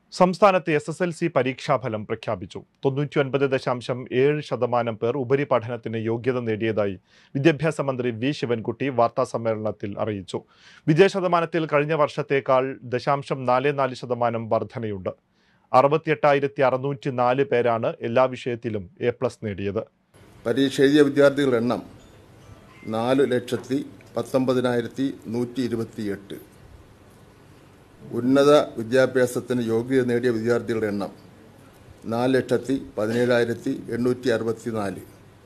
സംസ്ഥാനത്ത് S S L C പരീക്ഷാഫലം പ്രഖ്യാപിച്ചു തൊണ്ണൂറ്റി ഒൻപത് ദശാംശം ഏഴ് ശതമാനം പേർ ഉപരിപഠനത്തിന് യോഗ്യത നേടിയതായി വിദ്യാഭ്യാസ മന്ത്രി വി ശിവൻകുട്ടി വാർത്താസമ്മേളനത്തിൽ അറിയിച്ചു വിജയ ശതമാനത്തിൽ കഴിഞ്ഞ വർഷത്തേക്കാൾ ദശാംശം നാല് നാല് ശതമാനം വർധനയുണ്ട് അറുപത്തിയെട്ടായിരത്തി അറുന്നൂറ്റി നാല് പേരാണ് എല്ലാ വിഷയത്തിലും എ പ്ലസ് നേടിയത് പരീക്ഷ എഴുതിയ വിദ്യാർത്ഥികളുടെ എണ്ണം നാല് ലക്ഷത്തി പത്തൊമ്പതിനായിരത്തി നൂറ്റി ഇരുപത്തിയെട്ട് ഉന്നത വിദ്യാഭ്യാസത്തിന് യോഗ്യത നേടിയ വിദ്യാർത്ഥികളുടെ എണ്ണം നാല് ലക്ഷത്തി പതിനേഴായിരത്തി എണ്ണൂറ്റി അറുപത്തി നാല്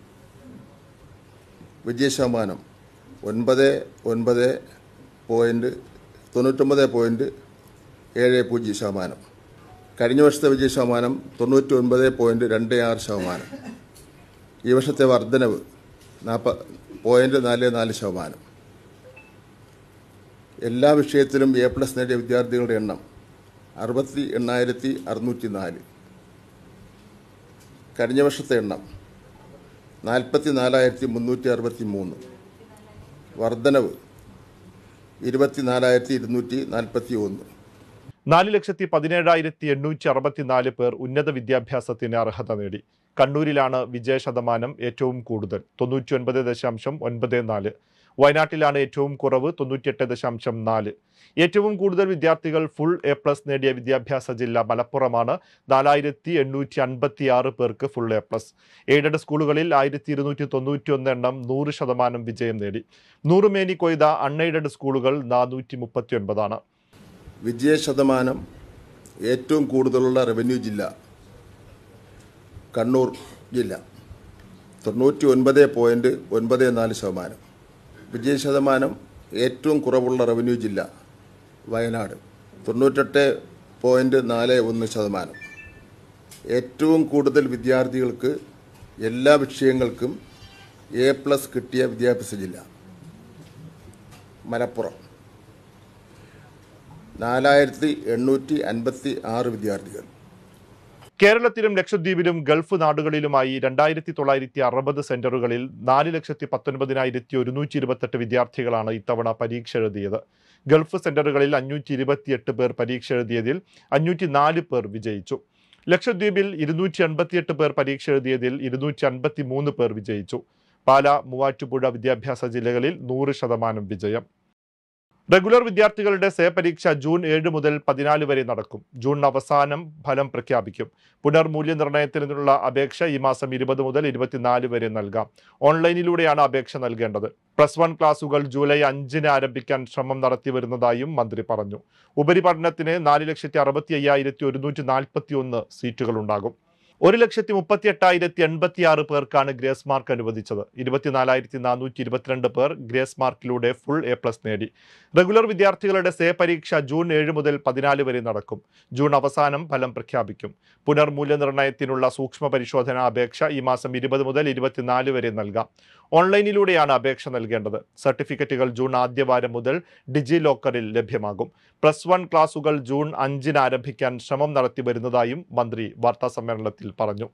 വിജയശതമാനം ഒൻപത് ഒൻപത് പോയിൻറ്റ് തൊണ്ണൂറ്റൊമ്പത് പോയിൻറ്റ് ഏഴ് പൂജ്യം ശതമാനം കഴിഞ്ഞ വർഷത്തെ വിജയ ശതമാനം തൊണ്ണൂറ്റി ഒൻപത് പോയിൻറ്റ് രണ്ട് ആറ് ശതമാനം ഈ വർഷത്തെ വർധനവ് നാൽപ്പ പോയിൻറ്റ് നാല് നാല് ശതമാനം എല്ലാ വിഷയത്തിലും എ പ്ലസ് നേടിയ വിദ്യാർത്ഥികളുടെ എണ്ണം അറുപത്തി എണ്ണായിരത്തി അറുന്നൂറ്റി നാല് കഴിഞ്ഞ വർഷത്തെ എണ്ണം നാൽപ്പത്തി നാലായിരത്തി മുന്നൂറ്റി അറുപത്തി മൂന്ന് വർധനവ് ഇരുപത്തി ഇരുന്നൂറ്റി നാൽപ്പത്തി ഒന്ന് നാല് ലക്ഷത്തി പതിനേഴായിരത്തി എണ്ണൂറ്റി അറുപത്തിനാല് പേർ ഉന്നത വിദ്യാഭ്യാസത്തിന് അർഹത നേടി കണ്ണൂരിലാണ് വിജയ ശതമാനം ഏറ്റവും കൂടുതൽ തൊണ്ണൂറ്റി ഒൻപത് ദശാംശം ഒൻപത് നാല് വയനാട്ടിലാണ് ഏറ്റവും കുറവ് തൊണ്ണൂറ്റിയെട്ട് ദശാംശം നാല് ഏറ്റവും കൂടുതൽ വിദ്യാർത്ഥികൾ ഫുൾ എ പ്ലസ് നേടിയ വിദ്യാഭ്യാസ ജില്ല മലപ്പുറമാണ് നാലായിരത്തി എണ്ണൂറ്റി അൻപത്തി ആറ് പേർക്ക് ഫുൾ എ പ്ലസ് എയ്ഡഡ് സ്കൂളുകളിൽ ആയിരത്തി ഇരുന്നൂറ്റി തൊണ്ണൂറ്റി ഒന്ന് എണ്ണം നൂറ് ശതമാനം വിജയം നേടി നൂറ് മേനി കൊയ്ത അൺഎയ്ഡഡ് സ്കൂളുകൾ നാനൂറ്റി മുപ്പത്തി ഒൻപതാണ് വിജയ ശതമാനം ഏറ്റവും കൂടുതലുള്ള റവന്യൂ ജില്ല കണ്ണൂർ ജില്ല തൊണ്ണൂറ്റി ഒൻപത് പോയിൻറ്റ് ഒൻപത് നാല് ശതമാനം വിജയ ശതമാനം ഏറ്റവും കുറവുള്ള റവന്യൂ ജില്ല വയനാട് തൊണ്ണൂറ്റെട്ട് പോയിൻറ്റ് നാല് ഒന്ന് ശതമാനം ഏറ്റവും കൂടുതൽ വിദ്യാർത്ഥികൾക്ക് എല്ലാ വിഷയങ്ങൾക്കും എ പ്ലസ് കിട്ടിയ വിദ്യാഭ്യാസ ജില്ല മലപ്പുറം നാലായിരത്തി എണ്ണൂറ്റി അൻപത്തി ആറ് വിദ്യാർത്ഥികൾ കേരളത്തിലും ലക്ഷദ്വീപിലും ഗൾഫ് നാടുകളിലുമായി രണ്ടായിരത്തി തൊള്ളായിരത്തി അറുപത് സെന്ററുകളിൽ നാല് ലക്ഷത്തി പത്തൊൻപതിനായിരത്തി ഒരുന്നൂറ്റി ഇരുപത്തെട്ട് വിദ്യാർത്ഥികളാണ് ഇത്തവണ പരീക്ഷ എഴുതിയത് ഗൾഫ് സെന്ററുകളിൽ അഞ്ഞൂറ്റി ഇരുപത്തിയെട്ട് പേർ പരീക്ഷ എഴുതിയതിൽ അഞ്ഞൂറ്റി നാല് പേർ വിജയിച്ചു ലക്ഷദ്വീപിൽ ഇരുന്നൂറ്റി എൺപത്തിയെട്ട് പേർ പരീക്ഷ എഴുതിയതിൽ ഇരുന്നൂറ്റി അൻപത്തി മൂന്ന് പേർ വിജയിച്ചു പാല മൂവാറ്റുപുഴ വിദ്യാഭ്യാസ ജില്ലകളിൽ നൂറ് ശതമാനം വിജയം റെഗുലർ വിദ്യാർത്ഥികളുടെ സേ പരീക്ഷ ജൂൺ ഏഴ് മുതൽ പതിനാല് വരെ നടക്കും ജൂൺ അവസാനം ഫലം പ്രഖ്യാപിക്കും പുനർമൂല്യനിർണ്ണയത്തിനുള്ള അപേക്ഷ ഈ മാസം ഇരുപത് മുതൽ ഇരുപത്തിനാല് വരെ നൽകാം ഓൺലൈനിലൂടെയാണ് അപേക്ഷ നൽകേണ്ടത് പ്ലസ് വൺ ക്ലാസുകൾ ജൂലൈ അഞ്ചിന് ആരംഭിക്കാൻ ശ്രമം നടത്തി വരുന്നതായും മന്ത്രി പറഞ്ഞു ഉപരിപഠനത്തിന് നാല് ലക്ഷത്തി അറുപത്തി അയ്യായിരത്തി ഒരുന്നൂറ്റി നാൽപ്പത്തി ഒന്ന് സീറ്റുകൾ ഉണ്ടാകും ഒരു ലക്ഷത്തി മുപ്പത്തി എട്ടായിരത്തി എൺപത്തി ആറ് പേർക്കാണ് ഗ്രേസ് മാർക്ക് അനുവദിച്ചത് ഇരുപത്തിനാലായിരത്തി നാനൂറ്റി ഇരുപത്തിരണ്ട് പേർ ഗ്രേസ് മാർക്കിലൂടെ ഫുൾ എ പ്ലസ് നേടി റെഗുലർ വിദ്യാർത്ഥികളുടെ സേ പരീക്ഷ ജൂൺ ഏഴ് മുതൽ പതിനാല് വരെ നടക്കും ജൂൺ അവസാനം ഫലം പ്രഖ്യാപിക്കും പുനർമൂല്യനിർണ്ണയത്തിനുള്ള സൂക്ഷ്മ പരിശോധന അപേക്ഷ ഈ മാസം ഇരുപത് മുതൽ ഇരുപത്തിനാല് വരെ നൽകാം ഓൺലൈനിലൂടെയാണ് അപേക്ഷ നൽകേണ്ടത് സർട്ടിഫിക്കറ്റുകൾ ജൂൺ ആദ്യവാരം മുതൽ ഡിജി ലോക്കറിൽ ലഭ്യമാകും പ്ലസ് വൺ ക്ലാസുകൾ ജൂൺ അഞ്ചിന് ആരംഭിക്കാൻ ശ്രമം നടത്തി വരുന്നതായും മന്ത്രി വാർത്താസമ്മേളനത്തിൽ പറഞ്ഞു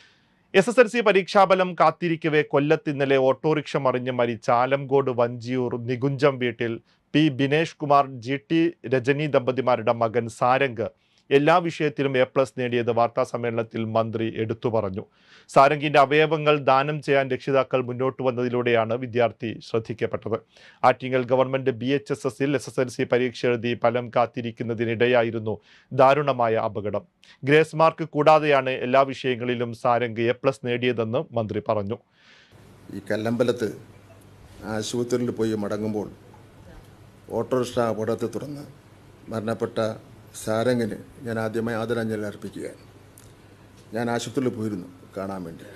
എസ് എസ് എൽ സി പരീക്ഷാഫലം കാത്തിരിക്കവെ കൊല്ലത്ത് ഇന്നലെ ഓട്ടോറിക്ഷ മറിഞ്ഞ് മരിച്ച ആലംകോട് വഞ്ചിയൂർ നികുഞ്ചം വീട്ടിൽ P Binesh Kumar G T Rajani ദമ്പതിമാരുടെ മകൻ സാരംഗ് എല്ലാ വിഷയത്തിലും എ പ്ലസ് നേടിയത് വാർത്താ സമ്മേളനത്തിൽ മന്ത്രി എടുത്തു പറഞ്ഞു സാരംഗിന്റെ അവയവങ്ങൾ ദാനം ചെയ്യാൻ രക്ഷിതാക്കൾ മുന്നോട്ട് വന്നതിലൂടെയാണ് വിദ്യാർത്ഥി ശ്രദ്ധിക്കപ്പെട്ടത് Attingal government B H S എസിൽ എസ് എസ് എൽ സി പരീക്ഷ എഴുതി ഫലം കാത്തിരിക്കുന്നതിനിടെയായിരുന്നു ദാരുണമായ അപകടം ഗ്രേസ് മാർക്ക് കൂടാതെയാണ് എല്ലാ വിഷയങ്ങളിലും സാരംഗ് എ പ്ലസ് നേടിയതെന്ന് മന്ത്രി പറഞ്ഞു ഈ കല്ലമ്പലത്ത് ആശുപത്രിയിൽ പോയി മടങ്ങുമ്പോൾ ഓട്ടോറിക്ഷ അപകടത്തെ തുടർന്ന് മരണപ്പെട്ട സാരംഗിന് ഞാൻ ആദ്യമായി ആദരാഞ്ജലി അർപ്പിക്കുകയാണ് ഞാൻ ആശുപത്രിയിൽ പോയിരുന്നു കാണാൻ വേണ്ടി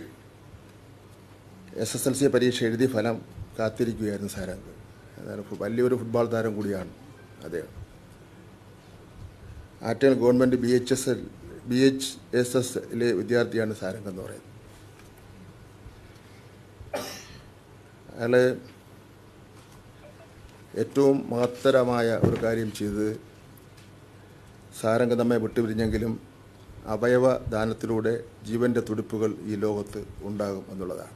എസ് എസ് എൽ സി പരീക്ഷ എഴുതി ഫലം കാത്തിരിക്കുകയായിരുന്നു സാരംഗ് അതാണ് ഫു- വലിയൊരു ഫുട്ബോൾ താരം കൂടിയാണ് അദ്ദേഹം ആറ്റൽ government B H S L B H S എസിലെ വിദ്യാർത്ഥിയാണ് സാരംഗ് എന്ന് പറയുന്നത് അയാൾ ഏറ്റവും മഹത്തരമായ ഒരു കാര്യം ചെയ്തത് സാരംഗ നമ്മെ വിട്ടുപിരിഞ്ഞെങ്കിലും അവയവ ദാനത്തിലൂടെ ജീവൻ്റെ തുടിപ്പുകൾ ഈ ലോകത്ത് ഉണ്ടാകും എന്നുള്ളതാണ്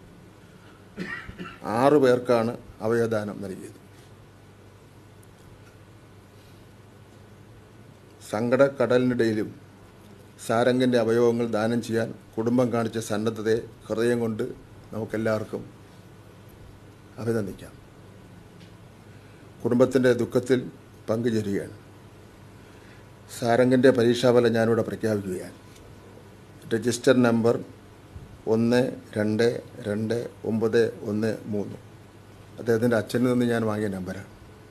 ആറു പേർക്കാണ് അവയവദാനം നൽകിയത് സങ്കടക്കടലിനിടയിലും സാരംഗിൻ്റെ അവയവങ്ങൾ ദാനം ചെയ്യാൻ കുടുംബം കാണിച്ച സന്നദ്ധതയെ ഹൃദയം കൊണ്ട് നമുക്കെല്ലാവർക്കും അഭിനന്ദിക്കാം കുടുംബത്തിൻ്റെ ദുഃഖത്തിൽ പങ്കുചേരുകയാണ് സാരംഗിൻ്റെ പരീക്ഷാഫലം ഞാനിവിടെ പ്രഖ്യാപിക്കുകയാണ് രജിസ്റ്റർ നമ്പർ ഒന്ന് രണ്ട് രണ്ട് ഒമ്പത് ഒന്ന് മൂന്ന് അദ്ദേഹത്തിൻ്റെ അച്ഛനിൽ നിന്ന് ഞാൻ വാങ്ങിയ നമ്പറാണ്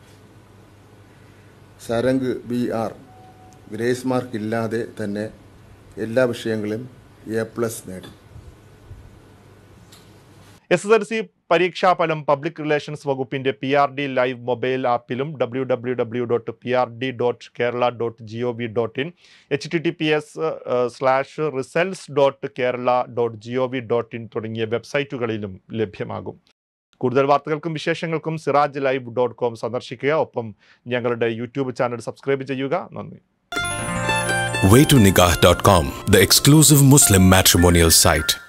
Sarang B R grace mark ഇല്ലാതെ തന്നെ എല്ലാ വിഷയങ്ങളും എ പ്ലസ് നേടി എസ് എസ് എൽ സി പരീക്ഷാഫലം പബ്ലിക് റിലേഷൻസ് വകുപ്പിന്റെ P R D live mobile ആപ്പിലും W W W dot P R D dot Kerala dot G O V dot in H T T P S slash results dot Kerala dot G O V dot in തുടങ്ങിയ വെബ്സൈറ്റുകളിലും ലഭ്യമാകും കൂടുതൽ വാർത്തകൾക്കും വിശേഷങ്ങൾക്കും Siraj live dot com സന്ദർശിക്കുക ഒപ്പം ഞങ്ങളുടെ YouTube channel subscribe ചെയ്യുക നന്ദി waytonikah.com, the exclusive Muslim matrimonial site.